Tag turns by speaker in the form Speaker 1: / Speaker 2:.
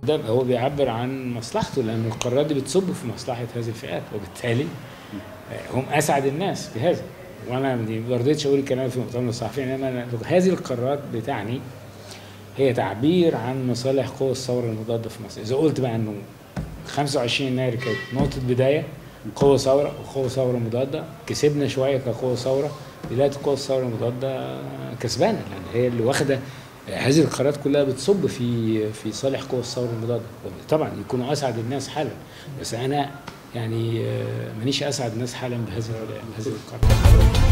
Speaker 1: ده هو بيعبر عن مصلحته لان القرارات دي بتصب في مصلحه هذه الفئات وبالتالي هم اسعد الناس بهذا وانا ما رضيتش اقول الكلام في مؤتمر الصحفيين ان انا هذه القرارات بتعني هي تعبير عن مصالح قوى الثوره المضاده في مصر اذا قلت بقى انه 25 يناير كانت نقطه بدايه قوة ثورة وقوة ثورة مضادة كسبنا شوية كقوة ثورة دلوقتي قوة الثورة المضادة كسبانة لأن هي اللي واخدة هذه القرارات كلها بتصب في في صالح قوى الثورة المضادة طبعا يكونوا أسعد الناس حالا بس أنا يعني مانيش أسعد الناس حالا بهذه بهذه القرارات